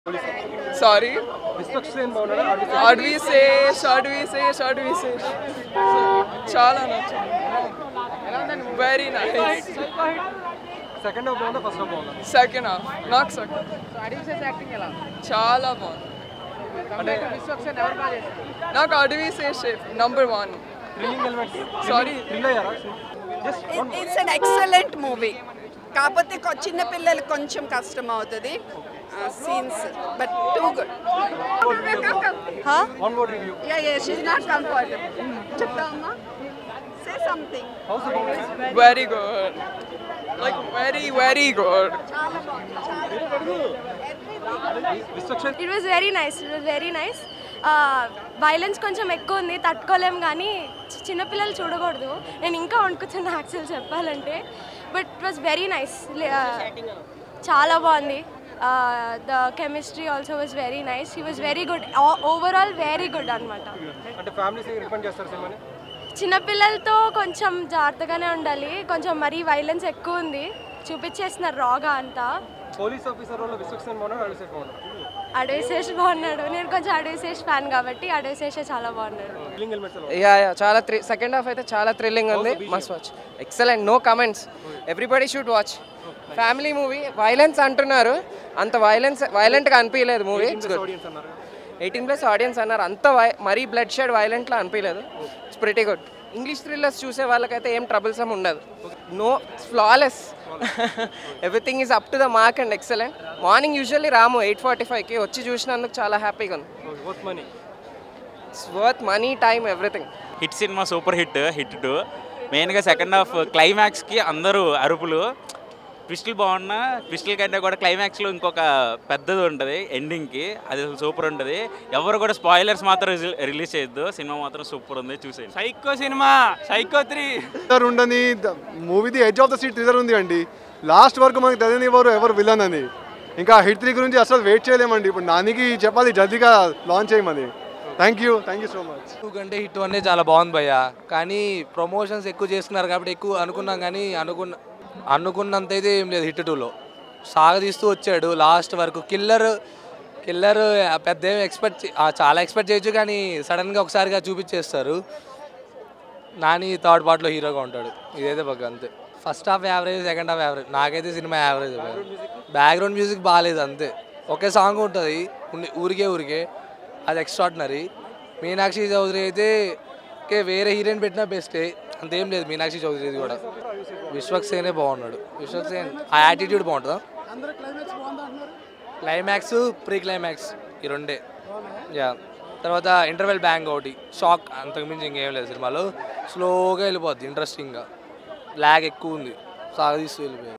sorry Vishwak Sen బాగున్నాడా అడిగి షార్ట్ వీసే షార్ట్ వీసే షార్ట్ వీసే చాలా నచ్చింది వెరీ నైస్ సెకండ్ హాఫ్ బాగుందా ఫస్ట్ హాఫ్ బాగుందా సెకండ్ హాఫ్ నాకు సెకండ్ అడివిసేస్ యాక్టింగ్ ఎలా చాలా బాగుంది అంటే విశ్వక్సేన్ ఎవరు బాగా చేస్తారు నాకు Adivi Sesh number one thrilling elements sorry thrill అయ్యారా just it's an excellent movie కాకపోతే కొ- చిన్న పిల్లలకు కొంచెం కష్టం అవుతుంది scenes but too good one word review yeah yeah she's not comfortable చెప్తామా సే సంథింగ్ హౌస్ బాగుంది very good like very very good చాలా బాగుంది చాలా Vishwak Sen it was very nice it was very nice violence కొంచెం ఎక్కువ ఉంది తట్టుకోలేం కానీ చి- చిన్నపిల్లలు చూడకూడదు నేను ఇంకా వణుకుతున్నా యాక్చువల్ చెప్పాలంటే but it was very nice చాలా బాగుంది the chemistry also was very nice he was very good overall very good అనమాట అంటే ఫ్యామిలీస్ రికమెండ్ చేస్తారు సినిమాని చిన్నపిల్లలతో కొంచెం జాగ్రత్తగానే ఉండాలి కొంచెం మరీ వైలెన్స్ ఎక్కువ ఉంది చూపించేస్తున్నారు రాగా అంతా police officer role Vishwak Sen బాగున్నాడా అడిగి సేన్ బాగున్నాడా అడవిశేష్ బాగున్నాడు నేను కొంచెం అడవిశేష్ ఫ్యాన్ కాబట్టి అడవిశేషే చాలా బాగున్నాడు థ్రిల్లింగ్ ఎలిమెంట్స్ ఎలా యా యా చాలా త్రి సెకండ్ హాఫ్ అయితే చాలా థ్రిల్లింగ్ ఉంది must watch excellent no comments everybody should watch family movie violence అంటున్నారు అంత వైలెన్స్ వైలెంట్గా అనిపించలేదు మూవీ ఇట్స్ గుడ్ ఆడియన్స్ అన్నారు ఎయిటీన్ ప్లస్ ఆడియన్స్ అన్నారు అంత వై మరీ బ్లడ్ షెడ్ వైలెంట్లా అనిపించలేదు it's pretty good English thrillers చూసే వాళ్ళకైతే ఏం ట్రబుల్సమ్ ఉండదు no flawless everything is up to the mark and excellent morning usually Ramu eight forty ఫైవ్కి వచ్చి చూసినందుకు చాలా హ్యాపీగా ఉంది worth money it's worth money time everything hit సినిమా సూపర్ హిట్ హిట్ టూ మెయిన్గా సెకండ్ హాఫ్ క్లైమాక్స్కి అందరూ అరుపులు ట్విస్టులు బాగున్నా ట్విస్టుల కంటే కూడా క్లైమాక్స్లో ఇంకొక పెద్దది ఉంటుంది ఎండింగ్కి అది సూపర్ ఉంటుంది ఎవరు కూడా స్పాయిలర్స్ మాత్రం రిలీజ్ చేయొద్దు సినిమా మాత్రం సూపర్ ఉంది చూసేయండి సైకో సినిమా సైకో త్రీ థ్రిల్లర్ ఉండని మూవీది edge of the seat thriller ఉంది అండి లాస్ట్ వరకు మనకు తెలియని ఎవరు ఎవరు విలన్ అని ఇంకా హిట్ త్రీ గురించి అసలు వెయిట్ చేయలేమండి ఇప్పుడు నానికి చెప్పాలి జల్దీగా లాంచ్ చేయమని thank you thank you so much too కంటే హిట్ వన్ చాలా బాగుంది భయ్య కానీ ప్రమోషన్స్ ఎక్కువ చేసుకున్నారు కాబట్టి ఎక్కువ అనుకున్నాం కానీ అనుకున్న అనుకున్నంత అయితే ఏం లేదు హిట్ టూలో సాగదీస్తూ వచ్చాడు లాస్ట్ వరకు కిల్లర్ కిల్లర్ పెద్ద ఏం ఎక్స్పెక్ట్ చాలా ఎక్స్పెక్ట్ చేయొచ్చు కానీ సడన్గా ఒకసారిగా చూపించేస్తారు నాని థర్డ్ పార్ట్లో హీరోగా ఉంటాడు ఇదైతే పక్క అంతే first half average second half average నాకైతే సినిమా యావరేజ్ బ్యాక్గ్రౌండ్ మ్యూజిక్ బాగాలేదు అంతే ఒకే సాంగ్ ఉంటుంది ఉండి- ఊరికే ఊరికే అది ఎక్స్ట్రాడినరీ మీనాక్షి చౌదరి అయితే ఓకే వేరే హీరోయిన్ పెట్టినా బెస్టే అంతేం లేదు మీనాక్షి చౌదరిది కూడా విశ్వక్ సేనే బాగున్నాడు విశ్వక్ సేన్ ఆ యాటిట్యూడ్ బాగుంటుందా క్లైమాక్స్ ప్రీ క్లైమాక్స్ ఈ రెండే యా తర్వాత ఇంటర్వెల్ బ్యాంగ్ ఒకటి షాక్ అంతకుమించి ఇంకేం లేదు సినిమాలో స్లోగా వెళ్ళిపోద్ది ఇంట్రెస్టింగ్గా ల్యాగ్ ఎక్కువ ఉంది సాగదీస్తూ వెళ్ళిపోయింది